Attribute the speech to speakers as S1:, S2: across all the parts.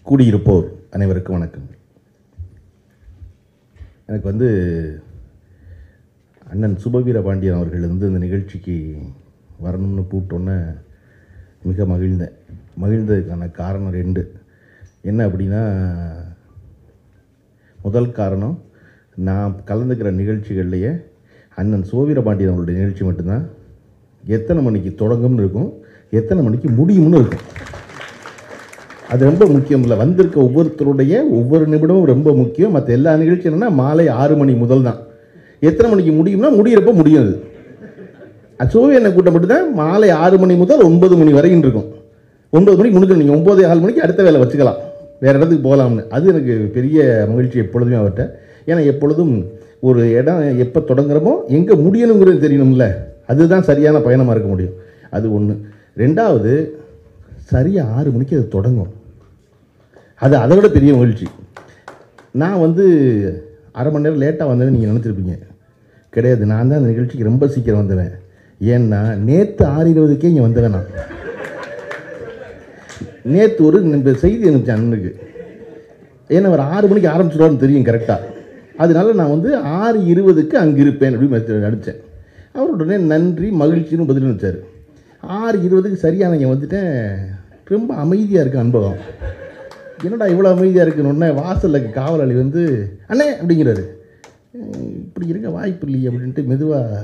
S1: கூடியிருப்போர் அனைவருக்கும் வணக்கம் எனக்கு வந்து அண்ணன் சுபவீர பாண்டியன் அவர்கள் வந்து இந்த நிகழ்ச்சிக்கு வரணும்னு கூப்பிட்டோன்னே மிக மகிழ்ந்தேன் மகிழ்ந்ததுக்கான காரணம் ரெண்டு என்ன அப்படின்னா முதல் காரணம் நான் கலந்துக்கிற நிகழ்ச்சிகள்லையே அண்ணன் சுபவீர பாண்டியன் அவர்களுடைய நிகழ்ச்சி மட்டும்தான் எத்தனை மணிக்கு தொடங்கும்னு இருக்கும் எத்தனை மணிக்கு முடியும்னு இருக்கும் அது ரொம்ப முக்கியம் இல்லை வந்திருக்க ஒவ்வொருத்தருடைய ஒவ்வொரு நிமிடமும் ரொம்ப முக்கியம் மற்ற எல்லா நிகழ்ச்சியும் என்னன்னா மாலை ஆறு மணி முதல் தான் எத்தனை மணிக்கு முடியும்னா முடியிறப்ப முடியும் அது அது சோவியனை கூட்டம் மட்டும்தான் மாலை ஆறு மணி முதல் ஒன்பது மணி வரைக்கும் இருக்கும் ஒன்பது மணிக்கு முடிஞ்சிடும் நீங்கள் ஒம்பது ஆறு மணிக்கு அடுத்த வேலை வச்சுக்கலாம் வேறு இடத்துக்கு போகலாம்னு அது எனக்கு பெரிய மகிழ்ச்சி எப்பொழுதுமே அவர்கிட்ட ஏன்னா எப்பொழுதும் ஒரு இடம் எப்போ தொடங்குறோமோ எங்கே முடியணுங்கிறது தெரியணும்ல அதுதான் சரியான பயணமாக இருக்க முடியும் அது ஒன்று ரெண்டாவது சரியாக ஆறு மணிக்கு அது தொடங்கும் அது அதை விட பெரிய மகிழ்ச்சி நான் வந்து அரை மணி நேரம் லேட்டாக வந்தேன்னு நீங்கள் நினச்சிருப்பீங்க கிடையாது நான் தான் அந்த நிகழ்ச்சிக்கு ரொம்ப சீக்கிரம் வந்தவன் ஏன்னா நேற்று ஆறு இருபதுக்கே இங்கே வந்தவன் நான் நேற்று ஒரு இந்த செய்தி அனுப்பிச்சேன் அண்ணனுக்கு ஏன்னா அவர் ஆறு மணிக்கு ஆரம்பிச்சிடுவார்னு தெரியும் கரெக்டாக அதனால நான் வந்து ஆறு இருபதுக்கு அங்கே இருப்பேன் அப்படின்னு மெசேஜ் அனுப்பிச்சேன் அவர் உடனே நன்றி மகிழ்ச்சின்னு பதில் வச்சார் ஆறு இருபதுக்கு சரியாக நான் இங்கே வந்துட்டேன் ரொம்ப அமைதியாக இருக்கு அனுபவம் என்னடா இவ்வளோ அமைதியாக இருக்குன்னு உடனே வாசலில் காவலாளி வந்து அண்ணே அப்படிங்கிறாரு அஹ் இப்படி இருக்க வாய்ப்பு இல்லையே அப்படின்ட்டு மெதுவாக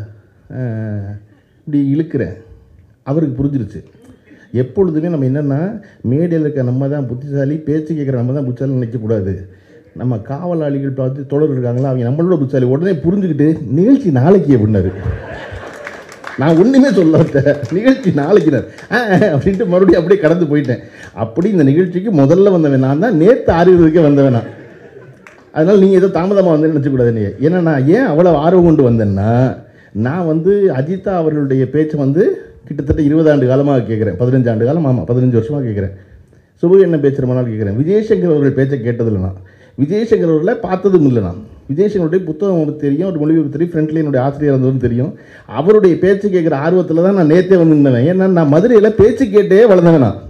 S1: இப்படி இழுக்கிறேன் அவருக்கு புரிஞ்சிருச்சு எப்பொழுதுமே நம்ம என்னென்னா மேடையில் இருக்க நம்ம தான் புத்திசாலி பேச்சு கேட்குற நம்ம தான் புத்திசாலி நினைக்கக்கூடாது நம்ம காவலாளிகள் பார்த்து தொடர் இருக்காங்களா அவங்க நம்மளோட புத்திசாலி உடனே புரிஞ்சுக்கிட்டு நிகழ்ச்சி நாளைக்கு அப்படின்னாரு நான் ஒன்றுமே சொல்ல மாட்டேன் நிகழ்ச்சி நாளைக்குனார் ஆ அப்படின்ட்டு மறுபடியும் அப்படியே கடந்து போயிட்டேன் அப்படி இந்த நிகழ்ச்சிக்கு முதல்ல வந்தவன் நான் தான் நேற்று ஆறு இருபதுக்கே வந்தவன் நான் அதனால் நீங்கள் ஏதோ தாமதமாக வந்து நினச்சக்கூடாது நீ ஏன்னா நான் ஏன் அவ்வளோ ஆர்வம் கொண்டு வந்தேன்னா நான் வந்து அஜிதா அவர்களுடைய பேச்சை வந்து கிட்டத்தட்ட இருபது ஆண்டு காலமாக கேட்குறேன் பதினஞ்சு ஆண்டு காலம் ஆமாம் பதினஞ்சு வருஷமாக கேட்குறேன் சுபு என்ன பேச்சு ரொம்ப நாள் கேட்குறேன் விஜயசங்கர் அவர்கள் பேச்சை கேட்டதில்லை நான் விஜயசங்கர் அவர்களை பார்த்ததும் இல்லை நான் விஜயசங்கருடைய புத்தகம் எனக்கு தெரியும் ஒரு மொழிபெயர்ப்பு தெரியும் ஃப்ரெண்ட்லி என்னுடைய ஆசிரியர் இருந்ததும் தெரியும் அவருடைய பேச்சு கேட்குற ஆர்வத்தில் தான் நான் நேற்றே வந்து நின்றவன் ஏன்னா நான் மதுரையில் பேச்சு கேட்டே வளர்ந்தவன் நான்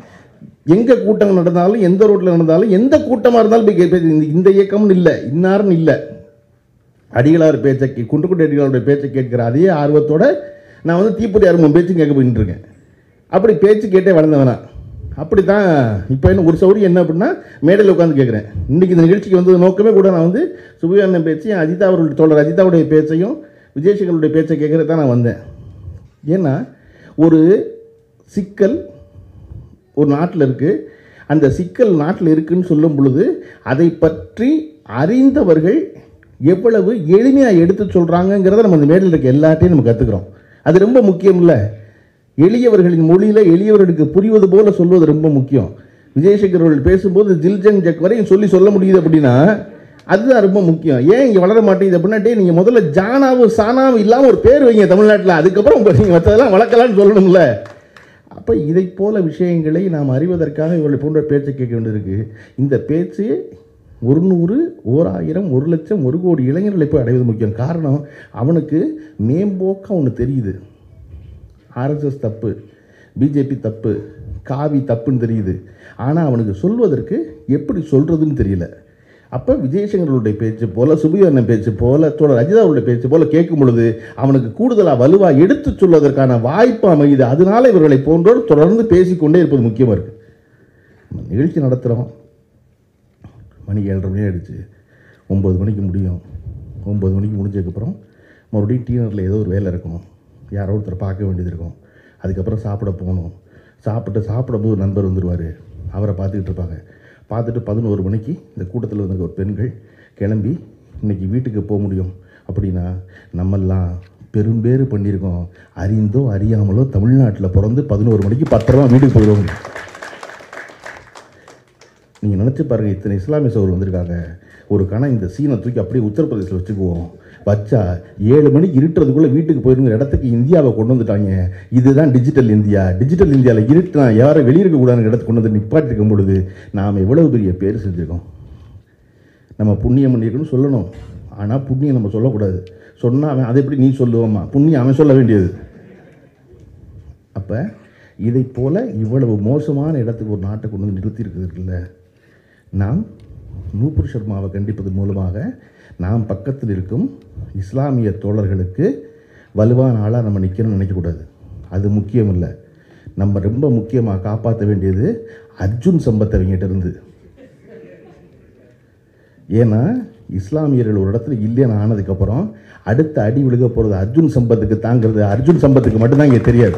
S1: எங்கே கூட்டம் நடந்தாலும் எந்த ரோட்டில் நடந்தாலும் எந்த கூட்டமாக இருந்தாலும் போய் கே- பேச்சு- இந்த- இந்த இயக்கம்னு இல்லை இன்னார்னு இல்லை அடிகளார் பேச்சை கே- குன்றக்குடி அடிகளாருடைய பேச்சை கேட்கிற அதே ஆர்வத்தோட நான் வந்து தீப்பொறி அருமம் பேச்சு கேட்க போயிட்டு இருக்கேன் அப்படி பேச்சு கேட்டே வளர்ந்தவனா அப்படி தான் இப்போ என்ன ஒரு சௌரியம் என்ன அப்படின்னா மேடையில் உட்காந்து கேட்குறேன் இன்றைக்கி இந்த நிகழ்ச்சிக்கு வந்தது நோக்கமே கூட நான் வந்து சுபயானன் பேச்சையும் அஜிதா அவர்களுடைய தோழர் அஜிதாவுடைய பேச்சையும் விஜயசேகருடைய பேச்சை கேட்குறது தான் நான் வந்தேன் ஏன்னா ஒரு சிக்கல் ஒரு நாட்டில் இருக்குது அந்த சிக்கல் நாட்டில் இருக்குன்னு சொல்லும் பொழுது அதை பற்றி அறிந்தவர்கள் எவ்வளவு எளிமையாக எடுத்து சொல்கிறாங்கங்கிறத நம்ம இந்த மேடையில் இருக்க எல்லாத்தையும் நம்ம கற்றுக்குறோம் அது ரொம்ப முக்கியம் இல்லை எளியவர்களின் மொழியில் எளியவர்களுக்கு புரிவது போல சொல்வது ரொம்ப முக்கியம் விஜயசேகர் அவர்கள் பேசும்போது ஜில்ஜங் ஜக் வரையும் சொல்லி சொல்ல முடியுது அப்படின்னா அதுதான் ரொம்ப முக்கியம் ஏன் இங்கே வளர மாட்டேங்குது அப்படின்னா டேய் நீங்கள் முதல்ல ஜானாவும் சானாவும் இல்லாமல் ஒரு பேர் வைங்க தமிழ்நாட்டில் அதுக்கப்புறம் உங்கள் நீங்கள் மற்றதெல்லாம் வளர்க்கலாம்னு சொல்லணும்ல அப்போ இதை போல விஷயங்களை நாம் அறிவதற்காக இவர்களை போன்ற பேச்சை கேட்க வேண்டியிருக்கு இந்த பேச்சு ஒரு நூறு ஓர் ஆயிரம் ஒரு லட்சம் ஒரு கோடி இளைஞர்களை போய் அடைவது முக்கியம் காரணம் அவனுக்கு மேம்போக்காக ஒன்று தெரியுது ஆர்எஸ்எஸ் தப்பு பிஜேபி தப்பு காவி தப்புன்னு தெரியுது ஆனால் அவனுக்கு சொல்வதற்கு எப்படி சொல்கிறதுன்னு தெரியல அப்போ விஜயசங்கருடைய பேச்சு போல சுபியண்ணன் பேச்சு போல தோழர் அஜிதாவுடைய பேச்சு போல கேட்கும் பொழுது அவனுக்கு கூடுதலாக வலுவாக எடுத்துச் சொல்வதற்கான வாய்ப்பு அமையுது அதனால இவர்களை போன்றோர் தொடர்ந்து பேசிக்கொண்டே இருப்பது முக்கியமாக இருக்குது நம்ம நிகழ்ச்சி நடத்துகிறோம் மணி ஏழரை மணி ஆயிடுச்சு ஒம்பது மணிக்கு முடியும் ஒம்பது மணிக்கு முடிஞ்சதுக்கப்புறம் மறுபடியும் டீனரில் ஏதோ ஒரு வேலை இருக்கும் யாரோ ஒருத்தர் பார்க்க வேண்டியது இருக்கும் அதுக்கப்புறம் சாப்பிட போகணும் சாப்பிட்டு சாப்பிடும்போது ஒரு நண்பர் வந்துடுவார் அவரை பார்த்துக்கிட்டு இருப்பாங்க பார்த்துட்டு பதினோரு மணிக்கு இந்த கூட்டத்தில் வந்திருக்க ஒரு பெண்கள் கிளம்பி இன்னைக்கு வீட்டுக்கு போக முடியும் அப்படின்னா நம்மெல்லாம் பெரும்பேறு பண்ணியிருக்கோம் அறிந்தோ அறியாமலோ தமிழ்நாட்டில் பிறந்து பதினோரு மணிக்கு பத்திரமா வீட்டுக்கு போயிடுவோம் நீங்கள் நினச்சி பாருங்கள் இத்தனை இஸ்லாமிய சோர் வந்திருக்காங்க ஒரு கணம் இந்த சீனை தூக்கி அப்படியே உத்தரப்பிரதேசில் வச்சுக்குவோம் வச்சா ஏழு மணிக்கு இருட்டுறதுக்குள்ளே வீட்டுக்கு போயிருங்கிற இடத்துக்கு இந்தியாவை கொண்டு வந்துட்டாங்க இதுதான் டிஜிட்டல் இந்தியா டிஜிட்டல் இந்தியாவில் இருட்டுனா யாரும் வெளியிருக்கக்கூடாதுங்கிற இடத்துக்கு கொண்டு வந்து நிப்பாட்டிருக்கும் பொழுது நாம் எவ்வளவு பெரிய பேர் செஞ்சுருக்கோம் நம்ம புண்ணியம் பண்ணியிருக்கணும்னு சொல்லணும் ஆனால் புண்ணியம் நம்ம சொல்லக்கூடாது சொன்னால் அவன் அதை எப்படி நீ சொல்லுவோம்மா புண்ணியம் அவன் சொல்ல வேண்டியது அப்போ இதை போல இவ்வளவு மோசமான இடத்துக்கு ஒரு நாட்டை கொண்டு வந்து நிறுத்தி இருக்குல்ல நாம் நூபுர் சர்மாவை கண்டிப்பது மூலமாக நாம் பக்கத்தில் இருக்கும் இஸ்லாமிய தோழர்களுக்கு வலுவான ஆளாக நம்ம நிற்கணும்னு நினைக்கக்கூடாது அது முக்கியம் இல்லை நம்ம ரொம்ப முக்கியமாக காப்பாற்ற வேண்டியது அர்ஜுன் சம்பத் அவங்ககிட்ட இருந்து ஏன்னா இஸ்லாமியர்கள் ஒரு இடத்துல இல்லைன்னு ஆனதுக்கப்புறம் அடுத்த அடி விழுக போகிறது அர்ஜுன் சம்பத்துக்கு தாங்கிறது அர்ஜுன் சம்பத்துக்கு மட்டும்தான் இங்கே தெரியாது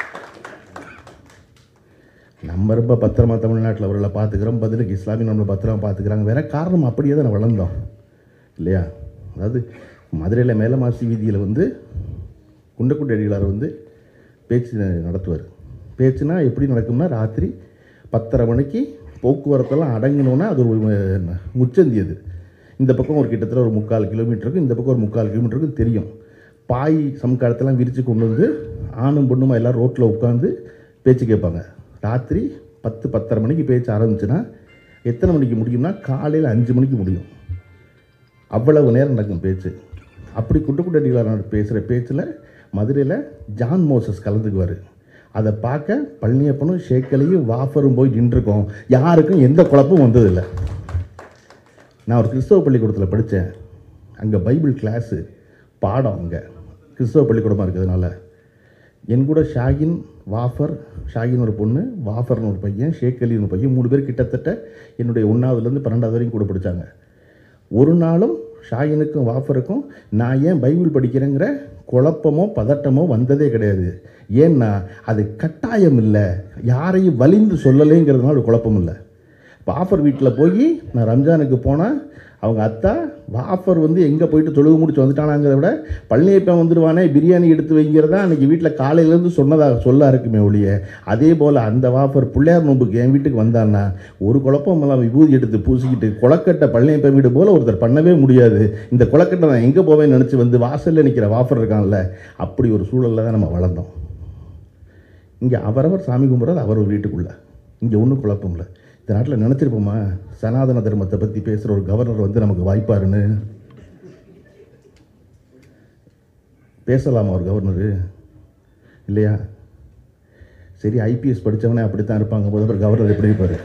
S1: நம்ம ரொம்ப பத்திரமா தமிழ்நாட்டில் அவர்களை பார்த்துக்கிறோம் பதிலுக்கு இஸ்லாமிய நம்மளை பத்திரமா பார்த்துக்கிறாங்க வேற காரணம் அப்படியே தான் வளர்ந்தோம் இல்லையா அதாவது மதுரையில் மேலமாசி வீதியில் வந்து குண்டக்குடி அடிகளார் வந்து பேச்சு நடத்துவார் பேச்சுனா எப்படி நடக்கும்னா ராத்திரி பத்தரை மணிக்கு போக்குவரத்தெல்லாம் அடங்கினோன்னா அது ஒரு அஹ், முச்சந்தி அது இந்த பக்கம் ஒரு கிட்டத்தட்ட ஒரு முக்கால் கிலோமீட்டருக்கு இந்த பக்கம் ஒரு முக்கால் கிலோமீட்டருக்கு தெரியும் பாய் சம்காலத்தெல்லாம் விரித்து கொண்டு வந்து ஆணும் பொண்ணுமா எல்லாம் ரோட்டில் உட்காந்து பேச்சு கேட்பாங்க ராத்திரி பத்து பத்தரை மணிக்கு பேச்சு ஆரம்பிச்சுன்னா எத்தனை மணிக்கு முடியும்னா காலையில் அஞ்சு மணிக்கு முடியும் அவ்வளவு நேரம் நடக்கும் பேச்சு அப்படி குட்டுக்குட்டடிகளார் பேசுகிற பேச்சில் மதுரையில் ஜான் மோசஸ் கலந்துக்குவார் அதை பார்க்க பழனியப்பனும் ஷேக்கலையும் வாஃபரும் போய் நின்றுருக்கோம் யாருக்கும் எந்த குழப்பமும் வந்ததில்லை நான் ஒரு கிறிஸ்தவ பள்ளிக்கூடத்தில் படித்தேன் அங்கே பைபிள் கிளாஸு பாடம் அங்கே கிறிஸ்தவ பள்ளிக்கூடமாக இருக்கிறதுனால என் கூட ஷாகின் வாஃபர் ஷாகின் ஒரு பொண்ணு வாஃபர்னு ஒரு பையன் ஷேக் அலின்னு ஒரு பையன் மூணு பேர் கிட்டத்தட்ட என்னுடைய ஒன்றாவதுலேருந்து பன்னெண்டாவது வரைக்கும் கூட படித்தாங்க ஒரு நாளும் ஷாகினுக்கும் வாஃபருக்கும் நான் ஏன் பைபிள் படிக்கிறேங்கிற குழப்பமோ பதட்டமோ வந்ததே கிடையாது ஏன்னா அது கட்டாயம் இல்லை யாரையும் வலிந்து சொல்லலைங்கிறதுனால ஒரு குழப்பம் இல்லை வாஃபர் வீட்டில் போய் நான் ரம்ஜானுக்கு போனால் அவங்க அத்தா வாஃபர் வந்து எங்கே போயிட்டு தொழுகு முடிச்சு வந்துட்டானாங்கிறத விட பழனியப்பன் வந்துடுவானே பிரியாணி எடுத்து வைங்கிறதா அன்றைக்கி வீட்டில் காலையிலேருந்து சொன்னதாக சொல்ல இருக்குமே ஒழிய அதே போல் அந்த வாஃபர் பிள்ளையார் நோம்புக்கு என் வீட்டுக்கு வந்தான்னா ஒரு குழப்பம் இல்லாமல் விபூதி எடுத்து பூசிக்கிட்டு கொலக்கட்டை பழனியப்பன் வீடு போல் ஒருத்தர் பண்ணவே முடியாது இந்த கொலக்கட்டை நான் எங்கே போவேன்னு நினச்சி வந்து வாசலில் நிற்கிற வாஃபர் இருக்கான்ல அப்படி ஒரு சூழலில் தான் நம்ம வளர்ந்தோம் இங்கே அவரவர் சாமி கும்பிட்றது அவர் வீட்டுக்குள்ளே இங்கே ஒன்றும் குழப்பம் இல்லை இந்த நாட்டில் நினச்சிருப்போமா சனாதன தர்மத்தை பற்றி பேசுகிற ஒரு கவர்னர் வந்து நமக்கு வாய்ப்பாருன்னு பேசலாமா ஒரு கவர்னரு இல்லையா சரி ஐபிஎஸ் படித்தவனே அப்படித்தான் இருப்பாங்க போது அப்புறம் கவர்னர் எப்படி இருப்பார்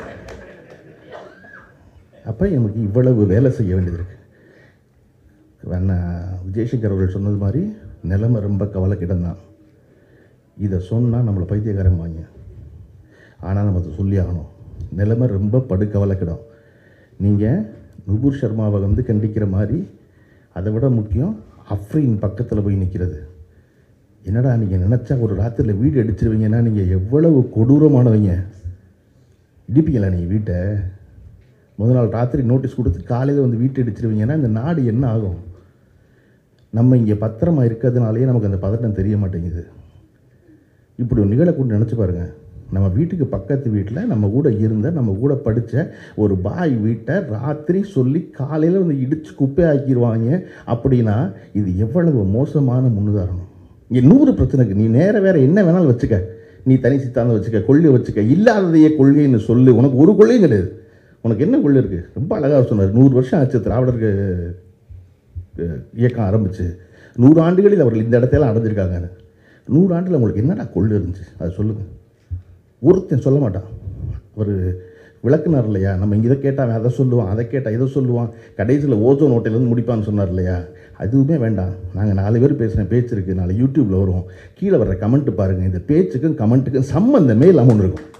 S1: அப்போ நமக்கு இவ்வளவு வேலை செய்ய வேண்டியது இருக்கு அண்ணா விஜயசங்கர் அவர்கள் சொன்னது மாதிரி நிலைமை ரொம்ப கவலைக்கிடம் தான் இதை சொன்னால் நம்மளை பைத்தியக்காரன் வாங்க ஆனால் நம்ம அதை சொல்லி ஆகணும் நிலைமை ரொம்ப படுக்கவலைக்கிடும் நீங்கள் நுபுர் சர்மாவை வந்து கண்டிக்கிற மாதிரி அதை விட முக்கியம் அஃப்ரீன் பக்கத்தில் போய் நிற்கிறது என்னடா நீங்கள் நினச்சா ஒரு ராத்திரியில் வீடு அடிச்சிருவீங்கன்னா நீங்கள் எவ்வளவு கொடூரமானவங்க இடிப்பீங்களா நீங்கள் வீட்டை முதல் நாள் ராத்திரி நோட்டீஸ் கொடுத்து காலையில் வந்து வீட்டை அடிச்சிருவீங்கன்னா இந்த நாடு என்ன ஆகும் நம்ம இங்கே பத்திரமா இருக்கிறதுனாலேயே நமக்கு அந்த பதட்டம் தெரிய மாட்டேங்குது இப்படி ஒரு நிகழக்கூட நினச்சி பாருங்க நம்ம வீட்டுக்கு பக்கத்து வீட்டில் நம்ம கூட இருந்த நம்ம கூட படித்த ஒரு பாய் வீட்டை ராத்திரி சொல்லி காலையில் வந்து இடித்து குப்பை ஆக்கிடுவாங்க அப்படின்னா இது எவ்வளவு மோசமான முன்னுதாரணம் இங்கே நூறு பிரச்சனைக்கு நீ நேர வேற என்ன வேணாலும் வச்சுக்க நீ தனி சித்தாந்தம் வச்சுக்க கொள்கை வச்சுக்க இல்லாததையே கொள்கைன்னு சொல்லு உனக்கு ஒரு கொள்கையும் கிடையாது உனக்கு என்ன கொள்கை இருக்குது ரொம்ப அழகாக சொன்னார் நூறு வருஷம் ஆச்சு திராவிடருக்கு அஹ், இயக்கம் ஆரம்பிச்சு நூறு ஆண்டுகளில் அவர்கள் இந்த இடத்தையெல்லாம் அடைஞ்சிருக்காங்கன்னு நூறு ஆண்டில் உங்களுக்கு என்னடா கொள்ளு இருந்துச்சு அதை சொல்லுங்கள் ஒருத்தன் சொல்ல மாட்டான் ஒரு விளக்குனார் இல்லையா நம்ம இங்கே இதை கேட்டால் அவன் அதை சொல்லுவான் அதை கேட்டால் இதை சொல்லுவான் கடைசியில் ஓசோன் ஓட்டையிலேருந்து முடிப்பான்னு சொன்னார் இல்லையா அதுவுமே வேண்டாம் நாங்கள் நாலு பேர் பேசுகிற பேச்சு இருக்குது நாளை யூடியூப்பில் வரும் கீழே வர்ற கமெண்ட் பாருங்கள் இந்த பேச்சுக்கும் கமெண்ட்டுக்கும் சம்மந்தமே இல்லாமல் ஒன்று இருக்கும்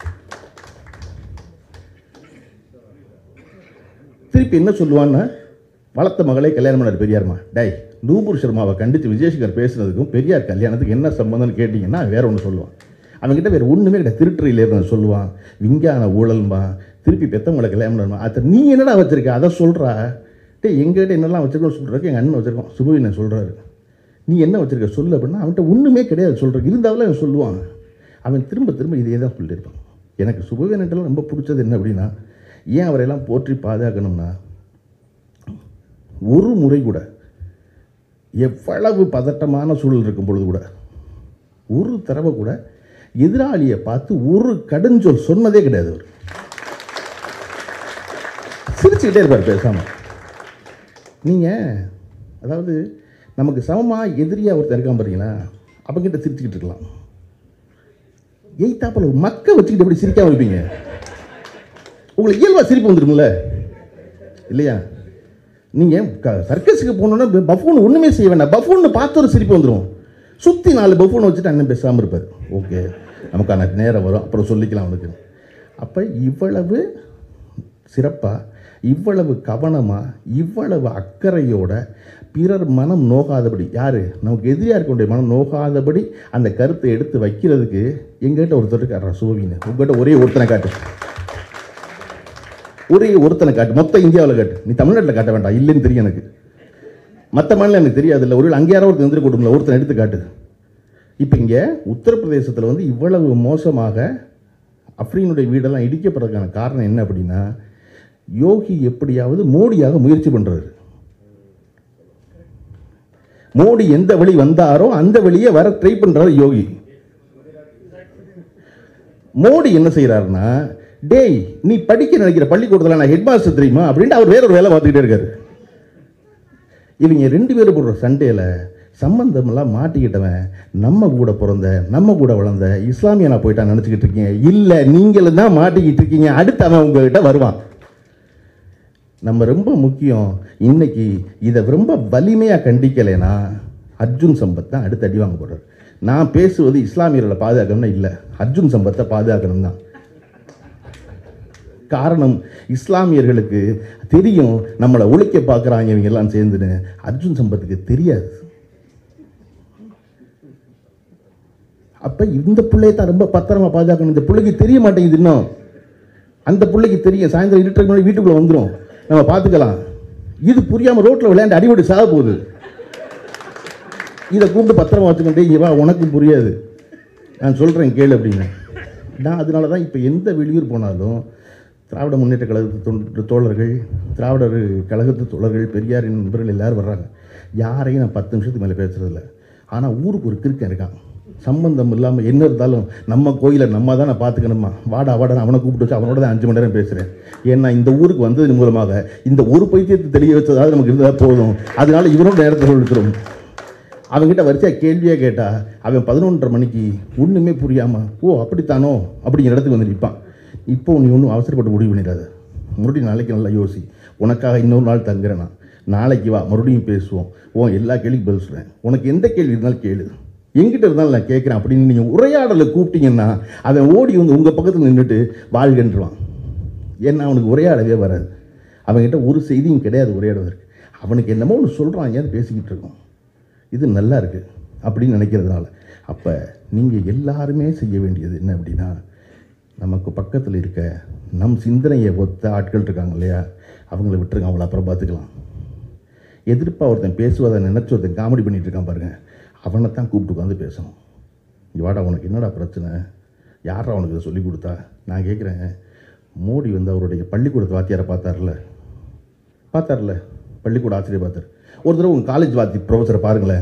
S1: திருப்பி என்ன சொல்லுவான்னா வளர்த்த மகளே கல்யாணம் பண்ணார் பெரியார்மா டேய் நூபுர் சர்மாவை கண்டித்து விஜயசங்கர் பேசுனதுக்கும் பெரியார் கல்யாணத்துக்கு என்ன சம்பந்தம்னு கேட்டிங்கன்னா வேற ஒன்று சொல்லுவான் அவன்கிட்ட வேறு ஒன்றுமே கிடையாது திருட்டுறையில் சொல்லுவான் விஞ்ஞான ஊழல்மா திருப்பி பெத்தவங்களை கல்யாணம் பண்ணணுமா அதை நீ என்னடா வச்சிருக்க அதை சொல்கிறா டேய் எங்ககிட்ட என்னெல்லாம் வச்சிருக்கோம் சொல்கிறக்கு எங்கள் அண்ணன் வச்சிருக்கோம் சுபவினன் சொல்கிறாரு நீ என்ன வச்சிருக்க சொல்லு அப்படின்னா அவன்கிட்ட ஒன்றுமே கிடையாது சொல்கிறக்கு இருந்தாலும் அவன் சொல்லுவான் அவன் திரும்ப திரும்ப இதே தான் சொல்லியிருப்பான் எனக்கு சுபவீனட்டெல்லாம் ரொம்ப பிடிச்சது என்ன அப்படின்னா ஏன் அவரையெல்லாம் போற்றி பாதுகாக்கணும்னா ஒரு முறை கூட எவ்வளவு பதட்டமான சூழல் இருக்கும் பொழுது கூட ஒரு தடவை கூட எதிராளியை பார்த்து ஒரு கடுஞ்சொல் சொன்னதே கிடையாது அவர் சிரிச்சுக்கிட்டே இருப்பார் பேசாம நீங்கள் அதாவது நமக்கு சமமாக எதிரியாக ஒருத்தர் இருக்கான் பாருங்களா அவங்கிட்ட சிரிச்சுக்கிட்டு இருக்கலாம் எய்த்தாப்பில் மக்க வச்சுக்கிட்டு எப்படி சிரிக்காம வைப்பீங்க உங்களுக்கு இயல்பா சிரிப்பு வந்துருக்கும்ல இல்லையா நீங்கள் க சர்க்கஸுக்கு போனோன்னா பஃபூன் ஒன்றுமே செய்ய வேண்டாம் பஃபூன்னு பார்த்து ஒரு சிரிப்பு வந்துடும் சுற்றி நாலு பஃபூன் வச்சுட்டு அண்ணன் பேசாமல் இருப்பார் ஓகே நமக்கான நேரம் வரும் அப்புறம் சொல்லிக்கலாம் அவனுக்கு அப்போ இவ்வளவு சிறப்பாக இவ்வளவு கவனமாக இவ்வளவு அக்கறையோட பிறர் மனம் நோகாதபடி யார் நமக்கு எதிரியாக இருக்கக்கூடிய மனம் நோகாதபடி அந்த கருத்தை எடுத்து வைக்கிறதுக்கு எங்ககிட்ட ஒருத்தர் இருக்காரா சோவின்னு உங்ககிட்ட ஒரே ஒருத்தனை காட்டு ஒரே ஒருத்தனை காட்டு மொத்த இந்தியாவில் காட்டு நீ தமிழ்நாட்டில் காட்ட வேண்டாம் இல்லைன்னு தெரியும் எனக்கு மற்ற மாநிலம் எனக்கு தெரியாது இல்லை ஒரு அங்கே யாரோ ஒருத்தர் எந்திரி கொடுக்கல ஒருத்தனை எடுத்து காட்டு இப்போ இங்கே உத்தரப்பிரதேசத்தில் வந்து இவ்வளவு மோசமாக அஃப்ரீனுடைய வீடெல்லாம் இடிக்கப்படுறதுக்கான காரணம் என்ன அப்படின்னா யோகி எப்படியாவது மோடியாக முயற்சி பண்ணுறாரு மோடி எந்த வழி வந்தாரோ அந்த வழியே வர ட்ரை பண்ணுறாரு யோகி மோடி என்ன செய்கிறாருன்னா டேய் நீ படிக்க நினைக்கிற பள்ளிக்கூடத்தில் நான் ஹெட் மாஸ்டர் தெரியுமா அப்படின்ட்டு அவர் வேற ஒரு வேலை பார்த்துக்கிட்டே இருக்காரு இவங்க ரெண்டு பேரும் போடுற சண்டையில் சம்பந்தமெல்லாம் மாட்டிக்கிட்டவன் நம்ம கூட பிறந்த நம்ம கூட வளர்ந்த இஸ்லாமிய நான் போயிட்டான் நினச்சிக்கிட்டு இருக்கீங்க இல்லை நீங்களும் தான் மாட்டிக்கிட்டு இருக்கீங்க அடுத்து அவன் உங்ககிட்ட வருவான் நம்ம ரொம்ப முக்கியம் இன்னைக்கு இதை ரொம்ப வலிமையாக கண்டிக்கலைன்னா அர்ஜுன் சம்பத் தான் அடுத்து அடி வாங்க போகிறார் நான் பேசுவது இஸ்லாமியர்களை பாதுகாக்கணும்னா இல்லை அர்ஜுன் சம்பத்தை பாதுகாக்கணும் தான் காரணம் இஸ்லாமியர்களுக்கு தெரியும் நம்மளை ஒழிக்க பார்க்குறாங்க இவங்க எல்லாம் சேர்ந்துன்னு அர்ஜுன் சம்பத்துக்கு தெரியாது அப்போ இந்த பிள்ளையை தான் ரொம்ப பத்திரமா பாதுகாக்கணும் இந்த பிள்ளைக்கு தெரிய மாட்டேங்குது இன்னும் அந்த பிள்ளைக்கு தெரியும் சாயந்தரம் இருட்டுக்கு முன்னாடி வீட்டுக்குள்ளே வந்துடும் நம்ம பார்த்துக்கலாம் இது புரியாமல் ரோட்டில் விளையாண்டு அடிபடி சாக போகுது இதை கூப்பிட்டு பத்திரமா வச்சுக்கிட்டே இங்கே வா உனக்கும் புரியாது நான் சொல்கிறேன் கேளு அப்படின்னு நான் அதனால தான் இப்போ எந்த வெளியூர் போனாலும் திராவிட முன்னேற்ற கழகத்து தொண்டு தோழர்கள் திராவிடர் கழகத்து தோழர்கள் பெரியாரின் நண்பர்கள் எல்லாரும் வர்றாங்க யாரையும் நான் பத்து நிமிஷத்துக்கு மேலே பேசுறதில்ல ஆனால் ஊருக்கு ஒரு கிறுக்கன் இருக்கான் சம்பந்தம் இல்லாமல் என்ன இருந்தாலும் நம்ம கோயிலை நம்ம தான் நான் பார்த்துக்கணுமா வாடா வாடா நான் அவனை கூப்பிட்டு வச்சு அவனோட தான் அஞ்சு மணி நேரம் பேசுகிறேன் ஏன்னா இந்த ஊருக்கு வந்ததன் மூலமாக இந்த ஒரு பைத்தியத்தை தெளிய வச்சதாவது நமக்கு இருந்தால் போதும் அதனால இவனோட நேரத்தை சொல்லிக்கிறோம் அவன்கிட்ட வரிசையாக கேள்வியாக கேட்டால் அவன் பதினொன்றரை மணிக்கு ஒன்றுமே புரியாமல் ஓ அப்படித்தானோ அப்படிங்கிற இடத்துக்கு வந்து நிற்பான் இப்போ நீ ஒன்றும் அவசரப்பட்டு முடிவு பண்ணிடாத மறுபடியும் நாளைக்கு நல்லா யோசி உனக்காக இன்னொரு நாள் தங்குறேன் நான் நாளைக்கு வா மறுபடியும் பேசுவோம் ஓ எல்லா கேள்விக்கும் பதில் சொல்கிறேன் உனக்கு எந்த கேள்வி இருந்தாலும் கேளு எங்கிட்ட இருந்தாலும் நான் கேட்குறேன் அப்படின்னு நீங்கள் உரையாடலை கூப்பிட்டீங்கன்னா அவன் ஓடி வந்து உங்கள் பக்கத்தில் நின்றுட்டு வாழ்கின்றான் ஏன்னா அவனுக்கு உரையாடவே வராது அவன்கிட்ட ஒரு செய்தியும் கிடையாது உரையாடுவதற்கு அவனுக்கு என்னமோ ஒன்று சொல்கிறான் ஏன் பேசிக்கிட்டு இருக்கோம் இது நல்லா இருக்குது அப்படின்னு நினைக்கிறதுனால அப்போ நீங்கள் எல்லாருமே செய்ய வேண்டியது என்ன அப்படின்னா நமக்கு பக்கத்தில் இருக்க நம் சிந்தனையை ஒத்த ஆட்கள் இருக்காங்க இல்லையா அவங்கள விட்டுருங்க அவங்கள அப்புறம் பார்த்துக்கலாம் எதிர்ப்பாக ஒருத்தன் பேசுவதை நினச்சி ஒருத்தன் காமெடி பண்ணிட்டு இருக்கான் பாருங்க அவனை தான் கூப்பிட்டு உட்காந்து பேசணும் இங்க வாடா உனக்கு என்னடா பிரச்சனை யாரா உனக்கு இதை சொல்லி கொடுத்தா நான் கேட்குறேன் மோடி வந்து அவருடைய பள்ளிக்கூடத்து வாத்தியாரை பார்த்தார்ல பார்த்தார்ல பள்ளிக்கூட ஆசிரியர் பார்த்தார் ஒரு தடவை உங்கள் காலேஜ் வாத்தி ப்ரொஃபஸரை பாருங்களேன்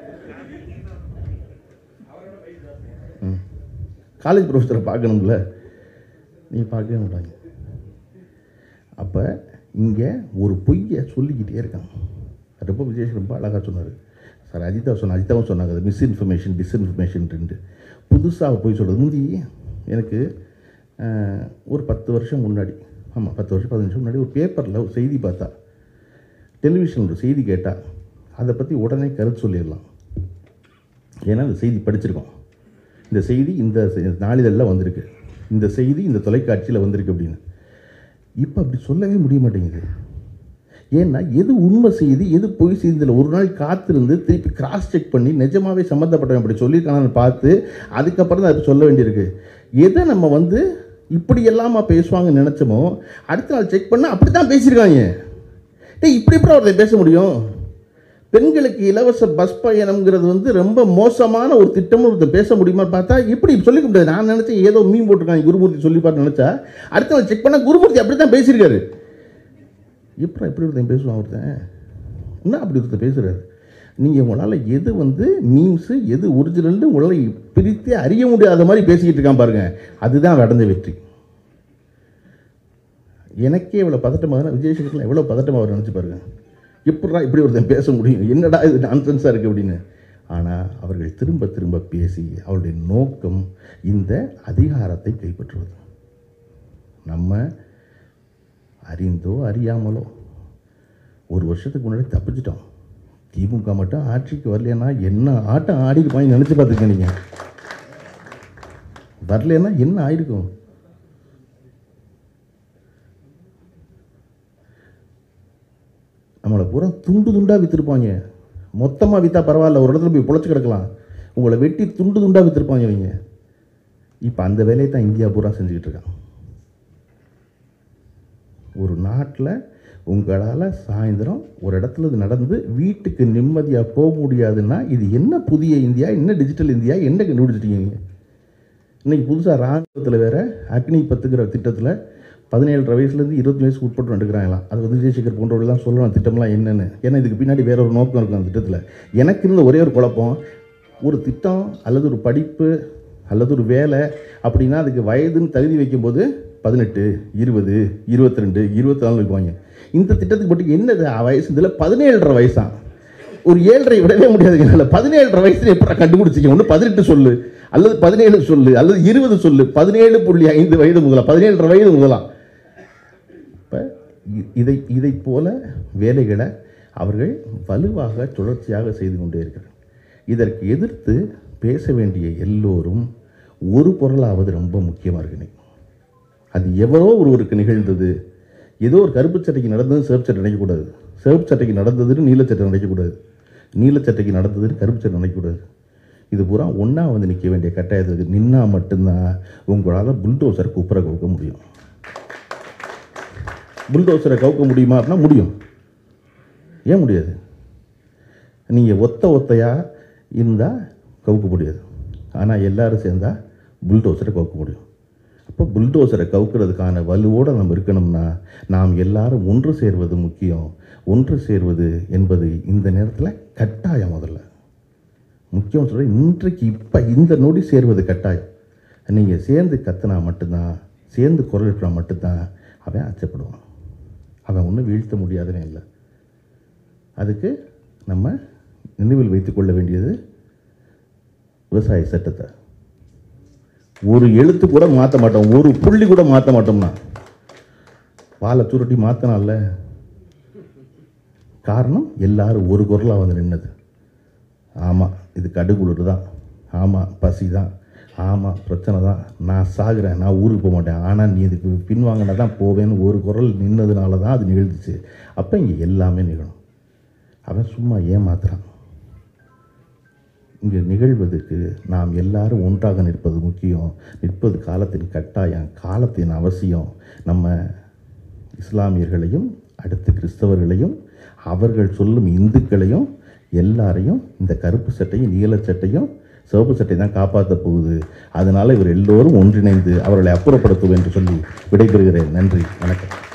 S1: ம். காலேஜ் ப்ரொஃபஸரை பார்க்கணும்ல நீ பார்க்கவே மாட்டாங்க அப்போ இங்கே ஒரு பொய்யை சொல்லிக்கிட்டே இருக்கான் ரொம்ப விஜேஷ் ரொம்ப அழகாக சொன்னார் சார் அஜிதா சொன்ன அஜிதாவும் சொன்னாங்க அது மிஸ்இன்ஃபர்மேஷன் டிஸ்இன்ஃபர்மேஷன் புதுசாக போய் சொல்கிறது முந்தி எனக்கு அஹ், ஒரு பத்து வருஷம் முன்னாடி ஆமாம் பத்து வருஷம் பதினஞ்சு வருஷம் முன்னாடி ஒரு பேப்பரில் ஒரு செய்தி பார்த்தா டெலிவிஷன் ஒரு செய்தி கேட்டால் அதை பற்றி உடனே கருத்து சொல்லிடலாம் ஏன்னா அந்த செய்தி படிச்சிருக்கோம் இந்த செய்தி இந்த செ- நாளிதழில் வந்திருக்கு இந்த செய்தி இந்த தொலைக்காட்சியில் வந்திருக்கு அப்படின்னு இப்போ அப்படி சொல்லவே முடிய மாட்டேங்குது ஏன்னா எது உண்மை செய்தி எது பொய் செய்தியில் ஒரு நாள் காத்திருந்து திருப்பி கிராஸ் செக் பண்ணி நிஜமாவே சம்மந்தப்பட்டவன் அப்படி சொல்லியிருக்கானான்னு பார்த்து அதுக்கப்புறம் தான் அது சொல்ல வேண்டியிருக்கு எதை நம்ம வந்து இப்படி எல்லாமா பேசுவாங்கன்னு நினச்சோமோ அடுத்த நாள் செக் பண்ணால் அப்படி தான் பேசியிருக்காங்க டேய் இப்படி எப்படி ஒருத்தன் பேச முடியும் பெண்களுக்கு இலவச பஸ் பயணம்ங்கிறது வந்து ரொம்ப மோசமான ஒரு திட்டம்னு ஒருத்தன் பேச முடியுமான்னு பார்த்தா இப்படி சொல்லிக்க முடியாது நான் நினச்சேன் ஏதோ மீன் போட்டிருக்காங்க குருமூர்த்தி சொல்லி பார்த்து நினச்சா அடுத்த நாள் செக் பண்ணால் குருமூர்த்தி அப்படி தான் பேசியிருக்காரு எப்படி எப்படி ஒருத்தன் பேசுவான் ஒருத்தன் என்ன அப்படி ஒருத்தன் பேசுகிறாரு நீங்கள் உங்களால் எது வந்து மீம்ஸு எது ஒரிஜினல்னு உங்களால் பிரித்தே அறிய முடியாத மாதிரி பேசிக்கிட்டு இருக்கான் பாருங்க அதுதான் அவன் அடைஞ்ச வெற்றி எனக்கே இவ்வளோ பதட்டமாக விஜயசங்கர்லாம் எவ்வளோ பதட்டமாக அவர் நினச்சி பாருங்க எப்படா இப்படி ஒருத்தன் பேச முடியும் என்னடா இது நான்சென்ஸாக இருக்குது அப்படின்னு ஆனால் அவர்கள் திரும்ப திரும்ப பேசி அவருடைய நோக்கம் இந்த அதிகாரத்தை கைப்பற்றுவது நம்ம அறிந்தோ அறியாமலோ ஒரு வருஷத்துக்கு முன்னாடி தப்பிச்சிட்டோம் திமுக மட்டும் ஆட்சிக்கு வரலைன்னா என்ன ஆட்டம் ஆடிருப்பாங்க நினச்சி பார்த்துக்க நீங்கள் வரலைன்னா என்ன ஆயிருக்கும் நம்மளை பூரா துண்டு துண்டாக விற்றுருப்பாங்க மொத்தமாக விற்றா பரவாயில்ல ஒரு இடத்துல போய் பொழைச்சி கிடக்கலாம் உங்களை வெட்டி துண்டு துண்டாக விற்றுருப்பாங்க இவங்க இப்போ அந்த வேலையை தான் இந்தியா பூரா செஞ்சுக்கிட்டு இருக்கான் ஒரு நாட்டில் உங்களால் சாயந்தரம் ஒரு இடத்துல இது நடந்து வீட்டுக்கு நிம்மதியாக போக முடியாதுன்னா இது என்ன புதிய இந்தியா என்ன டிஜிட்டல் இந்தியா என்ன கண்டுபிடிச்சிட்டீங்க நீங்கள் இன்றைக்கி புதுசாக ராணுவத்தில் வேறு அக்னி பத்துக்கிற திட்டத்தில் பதினேழு வயசுலேருந்து இருபத்தி வயசுக்கு உட்பட்டு நடக்கிறாங்களாம் அது வந்து விஜயசேகர் போன்றவர்கள்லாம் சொல்லலாம் திட்டம்லாம் என்னென்னு ஏன்னா இதுக்கு பின்னாடி வேற ஒரு நோக்கம் இருக்கும் அந்த திட்டத்தில் எனக்கு இருந்த ஒரே ஒரு குழப்பம் ஒரு திட்டம் அல்லது ஒரு படிப்பு அல்லது ஒரு வேலை அப்படின்னா அதுக்கு வயதுன்னு தகுதி வைக்கும்போது பதினெட்டு இருபது இருபத்தி ரெண்டு இருபத்தி நாலு வைப்பாங்க இந்த திட்டத்துக்கு மட்டும் என்னது வயசு இதில் பதினேழரை வயசான் ஒரு ஏழரை விடவே முடியாதுங்க என்னால் பதினேழரை வயசுல எப்படி கண்டுபிடிச்சிங்க ஒன்று பதினெட்டு சொல்லு அல்லது பதினேழு சொல்லு அல்லது இருபது சொல்லு பதினேழு புள்ளி ஐந்து வயது முதலாம் பதினேழரை வயது முதலாம் இப்போ இதை இதை போல வேலைகளை அவர்கள் வலுவாக தொடர்ச்சியாக செய்து கொண்டே இருக்கிறார் இதற்கு எதிர்த்து பேச வேண்டிய எல்லோரும் ஒரு பொருளாவது ரொம்ப முக்கியமாக இருக்கு இன்னைக்கு. அது எவரோ ஒருவருக்கு நிகழ்ந்தது ஏதோ ஒரு கருப்பு சட்டைக்கு நடந்தது சிவப்பு சட்டை நினைக்கக்கூடாது சிவப்பு சட்டைக்கு நடந்ததுன்னு நீலச்சட்டை நினைக்கக்கூடாது நீலச்சட்டைக்கு நடந்ததுன்னு கருப்பு சட்டை நினைக்கக்கூடாது இது பூரா ஒன்றா வந்து நிற்க வேண்டிய கட்டாயத்துக்கு நின்னா மட்டும்தான் உங்களால் புல்டோசரை குப்புற கவுக்க முடியும் புல்டோசரை கவுக்க முடியுமா அப்படின்னா முடியும் ஏன் முடியாது நீங்கள் ஒத்த ஒத்தையாக இருந்தால் கவுக்க முடியாது ஆனால் எல்லாரும் சேர்ந்தா புல்டோசரை கவுக்க முடியும் அப்போ புல்டோசரை கவுக்கிறதுக்கான வலுவோடு நம்ம இருக்கணும்னா நாம் எல்லாரும் ஒன்று சேர்வது முக்கியம் ஒன்று சேர்வது என்பது இந்த நேரத்தில் கட்டாயம் முதல்ல முக்கியம் சொல்கிறேன் இன்றைக்கு இப்போ இந்த நொடி சேர்வது கட்டாயம் நீங்கள் சேர்ந்து கத்துனா மட்டும்தான் சேர்ந்து குரல் எழுப்பினா மட்டும்தான் அவன் அச்சப்படுவான் அவன் ஒன்றும் வீழ்த்த முடியாதவன் இல்லை அதுக்கு நம்ம நினைவில் வைத்துக்கொள்ள வேண்டியது விவசாய சட்டத்தை ஒரு எழுத்து கூட மாற்ற மாட்டோம் ஒரு புள்ளி கூட மாற்ற மாட்டோம்னா வாழை சுருட்டி மாற்றினால காரணம் எல்லாரும் ஒரு குரலாக வந்து நின்னது ஆமாம் இது கடுகுளிர் தான் ஆமாம் பசி தான் ஆமாம் பிரச்சனை தான் நான் சாகுறேன் நான் ஊருக்கு போக மாட்டேன் ஆனால் நீ இதுக்கு பின்வாங்கினா தான் போவேன்னு ஒரு குரல் நின்னதுனால தான் அது நிகழ்ந்துச்சு அப்போ இங்கே எல்லாமே நிகழும் அவன் சும்மா ஏமாத்துறான் இங்கே நிகழ்வதற்கு நாம் எல்லாரும் ஒன்றாக நிற்பது முக்கியம் நிற்பது காலத்தின் கட்டாயம் காலத்தின் அவசியம் நம்ம இஸ்லாமியர்களையும் அடுத்து கிறிஸ்தவர்களையும் அவர்கள் சொல்லும் இந்துக்களையும் எல்லாரையும் இந்த கருப்பு சட்டையும் நீல சட்டையும் சிவப்பு சட்டை தான் காப்பாற்ற போகுது அதனால் இவர் எல்லோரும் ஒன்றிணைந்து அவர்களை அப்புறப்படுத்துவோம் என்று சொல்லி விடைபெறுகிறேன் நன்றி வணக்கம்